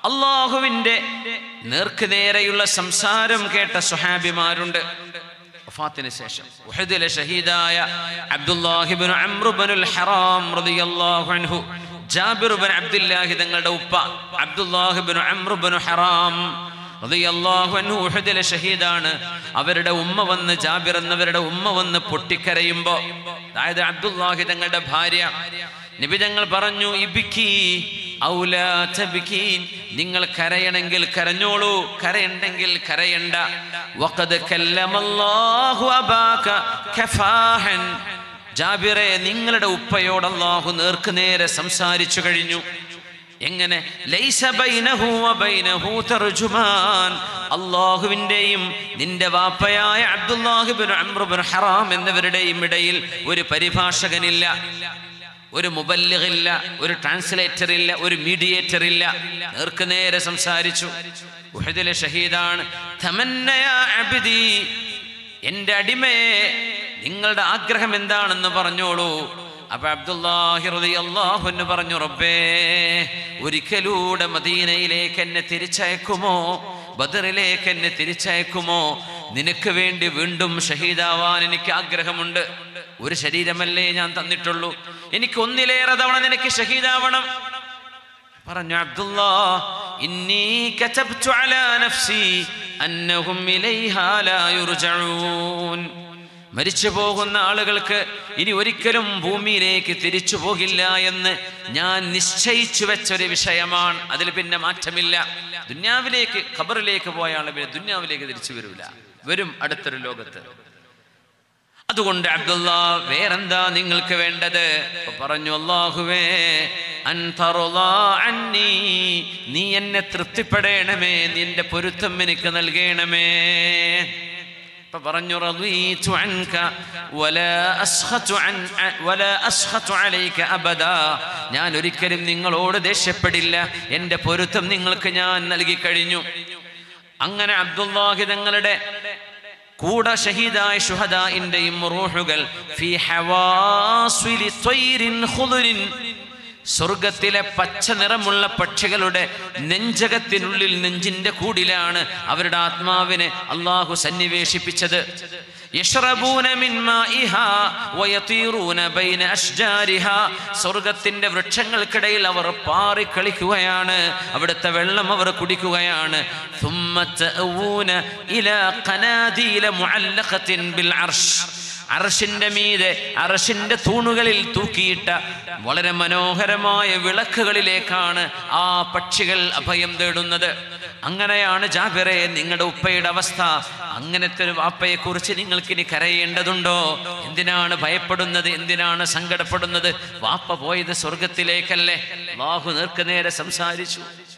അള്ളാഹുവിൻ്റെ നേർക്ക് നേരെയുള്ള സംസാരം കേട്ട സുഹാബിമാരുണ്ട് വഫാത്തിന് ശേഷം ഉഹദിലെ ഷഹീദായ അബ്ദുല്ലാഹിബിൻ അമ്രുബനുൽ ഹറാം റളിയല്ലാഹു അൻഹു ജാബിർ ബിൻ അബ്ദുല്ലാഹി തങ്ങളുടെ ഉപ്പ അബ്ദുല്ലാഹിബിൻ അമ്രുബനു ഹറാം റളിയല്ലാഹു അൻഹു ഉഹദിലെ ഷഹീദാണ് അവരുടെ ഉമ്മ വന്ന് ജാബിർ എന്നവരുടെ ഉമ്മ വന്ന് പൊട്ടിക്കരയുമ്പോ അതായത് അബ്ദുല്ലാഹി തങ്ങളുടെ ഭാര്യ നിബിതങ്ങൾ പറഞ്ഞു ഇബിക്കി ഔലാ തബ്കീൻ നിങ്ങൾ കരയണമെങ്കിൽ കരഞ്ഞോളൂ കരയണ്ടെങ്കിൽ കരയണ്ട വഖദ് കല്ലമല്ലാഹു അബാക കഫാഹൻ ജാബിറെ നിങ്ങളുടെ ഉപ്പയോട് അല്ലാഹു നേർക്ക് നേരെ സംസാരിച്ചു കഴിഞ്ഞു എങ്ങനെ ലൈസ ബൈനഹു വബൈനഹു തർജുമാൻ അള്ളാഹുവിൻ്റെയും നിന്റെ വാപ്പയായ അബ്ദുല്ലാഹിബിൻ അമ്രുബിൻ ഹറാം എന്നിവരുടെയും ഇടയിൽ ഒരു പരിഭാഷകനില്ല ഒരു മുബല്ലിഗില്ല ഒരു ട്രാൻസ്ലേറ്റർ ഇല്ല ഒരു മീഡിയേറ്റർ ഇല്ല നേർക്ക് നേരെ സംസാരിച്ചു ഉഹദിലെ ഷഹീദാണ് തമന്നയ അബ്ദി എൻ്റെ അടിമയെ നിങ്ങളുടെ ആഗ്രഹം എന്താണെന്ന് പറഞ്ഞോളൂ അപ്പൊ അബ്ദുല്ലാഹി റളിയല്ലാഹു അൻഹു പറഞ്ഞു റബ്ബേ ഒരിക്കലൂടെ മദീനയിലേക്ക് എന്നെ തിരിച്ചയക്കുമോ ബദറിലേക്ക് എന്നെ തിരിച്ചയക്കുമോ നിനക്ക് വേണ്ടി വീണ്ടും ഷഹീദാവാൻ എനിക്ക് ആഗ്രഹമുണ്ട് ഒരു ശരീരമല്ലേ ഞാൻ തന്നിട്ടുള്ളൂ എനിക്ക് ഒന്നിലേറെ തവണ നിനക്ക് ഷഹീദാവണം പറഞ്ഞു അബ്ദുല്ലാ ഇന്നി കതബ്തു അലാ നഫ്സി അന്നഹും ഇലൈഹാ ലാ യുർജഊൻ മരിച്ചു പോകുന്ന ആളുകൾക്ക് ഇനി ഒരിക്കലും ഭൂമിയിലേക്ക് തിരിച്ചു പോകില്ല എന്ന് ഞാൻ നിശ്ചയിച്ചു വെച്ചൊരു വിഷയമാണ് അതിൽ പിന്നെ മാറ്റമില്ല ദുന്യാവിലേക്ക് ഖബറിലേക്ക് പോയ ആൾ പിന്നെ ദുന്യാവിലേക്ക് തിരിച്ചു വരൂല വരും അടുത്തൊരു ലോകത്ത് അതുകൊണ്ട് അബ്ദുള്ള വേറെന്താ നിങ്ങൾക്ക് വേണ്ടത് അപ്പൊ പറഞ്ഞു അള്ളാഹുവേ അൻ തറുളാ അന്നീ. നീ എന്നെ തൃപ്തിപ്പെടേണമേ നിന്റെ പൊരുത്തം എനിക്ക് നൽകണമേ ഇപ്പൊ പറഞ്ഞു റളീതു അൻക വലാ അസ്ഖതു അൻ വലാ അസ്ഖതു അലൈക അബദാ ഞാൻ ഒരിക്കലും നിങ്ങളോട് ദേഷ്യപ്പെടില്ല എൻ്റെ പൊരുത്തം നിങ്ങൾക്ക് ഞാൻ നൽകി കഴിഞ്ഞു അങ്ങനെ അബ്ദുല്ലാഹി തങ്ങളുടെ കൂടെ ഷഹീദായ ഷുഹദാഇന്റെയും റൂഹുകൾ ഫി ഹവാസ്വിലി ത്വയ്രിൻ ഖുദുരിൻ സ്വർഗത്തിലെ പച്ച നിറമുള്ള പക്ഷികളുടെ നെഞ്ചകത്തിനുള്ളിൽ നെഞ്ചിന്റെ കൂടിലാണ് അവരുടെ ആത്മാവിനെ അള്ളാഹു സന്നിവേശിപ്പിച്ചത് യശ്റബൂന മിൻ മാഇഹാ വയതീറൂന ബൈന അഷ്ജാരിഹാ സ്വർഗത്തിന്റെ വൃക്ഷങ്ങൾക്കിടയിൽ അവർ പാറി കളിക്കുകയാണ് അവിടുത്തെ വെള്ളം അവർ കുടിക്കുകയാണ് ثم تأوون إلى قناديل معلقة بالعرش അർഷിന്റെ മീതെ അർഷിന്റെ തൂണുകളിൽ തൂക്കിയിട്ട വളരെ മനോഹരമായ വിളക്കുകളിലേക്കാണ് ആ പക്ഷികൾ അഭയം തേടുന്നത് അങ്ങനെയാണ് ജാബിറെ നിങ്ങളുടെ ഉപ്പയുടെ അവസ്ഥ അങ്ങനത്തെ ഒരു വാപ്പയെ കുറിച്ച് നിങ്ങൾക്ക് ഇനി കരയേണ്ടതുണ്ടോ എന്തിനാണ് ഭയപ്പെടുന്നത് എന്തിനാണ് സങ്കടപ്പെടുന്നത് വാപ്പ പോയത് സ്വർഗത്തിലേക്കല്ലേ ബാഹു നേർക്ക് നേരെ സംസാരിച്ചു